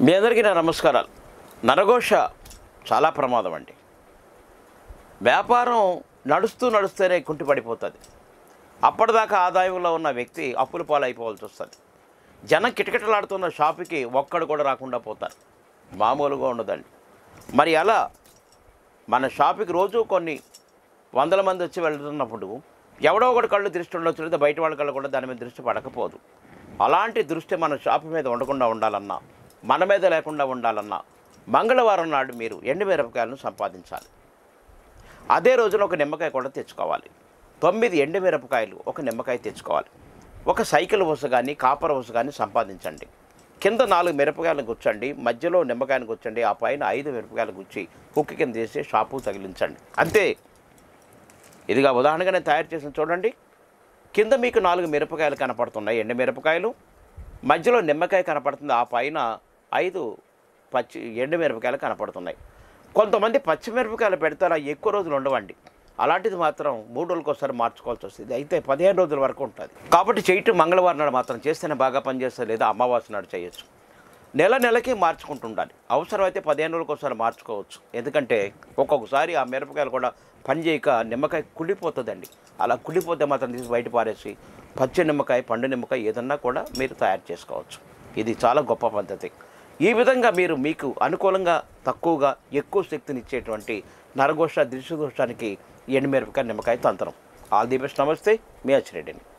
మీ అందరికీ నా నమస్కారాలు నరఘోష చాలా ప్రమాదం అండి వ్యాపారం నడుస్తూ నడుస్తూనే కుంటి పడిపోతుంది అప్పటిదాకా ఆదాయంలో ఉన్న వ్యక్తి అప్పుల పాలైపోవాల్సి వస్తుంది జనం కిటకిటలాడుతున్న షాపుకి ఒక్కడు కూడా రాకుండా పోతారు మామూలుగా ఉండదండి మరి అలా మన షాపుకి రోజు కొన్ని వందల మంది వచ్చి వెళ్తున్నప్పుడు ఎవడో ఒకటి కళ్ళు దృష్టి ఉండొచ్చు లేదా బయట వాళ్ళ కళ్ళు కూడా దాని మీద దృష్టి పడకపోదు అలాంటి దృష్టి మన షాపు మీద ఉండకుండా ఉండాలన్నా మన మీద లేకుండా ఉండాలన్నా మంగళవారం నాడు మీరు ఎండు మిరపకాయలను సంపాదించాలి అదే రోజున ఒక నిమ్మకాయ కూడా తెచ్చుకోవాలి తొమ్మిది ఎండు మిరపకాయలు ఒక నిమ్మకాయ తెచ్చుకోవాలి ఒక సైకిల్ వస కానీ కాపర్ వస కానీ సంపాదించండి కింద నాలుగు మిరపకాయలు గుచ్చండి మధ్యలో నిమ్మకాయలు గుచ్చండి ఆ పైన ఐదు మిరపకాయలు గుచ్చి కుక్కి కింద చేసి షాపు తగిలించండి అంతే ఇదిగా ఉదాహరణగా నేను తయారు చేసిన చూడండి కింద మీకు నాలుగు మిరపకాయలు కనపడుతున్నాయి ఎండు మిరపకాయలు మధ్యలో నిమ్మకాయ కనపడుతుంది ఆ పైన ఐదు పచ్చి ఎండు మిరపకాయలు కనపడుతున్నాయి కొంతమంది పచ్చిమిరపకాయలు పెడతారా ఎక్కువ రోజులు ఉండవండి అలాంటిది మాత్రం మూడు రోజులకు ఒకసారి మార్చుకోవాల్సి వస్తుంది అయితే పదిహేను రోజుల వరకు ఉంటుంది కాబట్టి చేయటం మంగళవారం నాడు మాత్రం చేస్తేనే బాగా పనిచేస్తుంది లేదా అమావాస్య నాడు చేయొచ్చు నెల నెలకి మార్చుకుంటుండాలి అవసరమైతే పదిహేను రోజులకు ఒకసారి మార్చుకోవచ్చు ఎందుకంటే ఒక్కొక్కసారి ఆ మిరపకాయలు కూడా పని చేయక నిమ్మకాయ కుళ్ళిపోతుందండి అలా కుళ్ళిపోతే మాత్రం తీసి బయట పారేసి పచ్చి నిమ్మకాయ పండు నిమ్మకాయ ఏదన్నా కూడా మీరు తయారు చేసుకోవచ్చు ఇది చాలా గొప్ప పద్ధతి ఈ విధంగా మీరు మీకు అనుకూలంగా తక్కువగా ఎక్కువ శక్తినిచ్చేటువంటి నరఘోష దృశ్యదోషానికి ఎండుమిరపకాయ నిమ్మకాయ తంత్రం ఆల్ ది బెస్ట్ నమస్తే మీ అచ్చిరెడ్డిని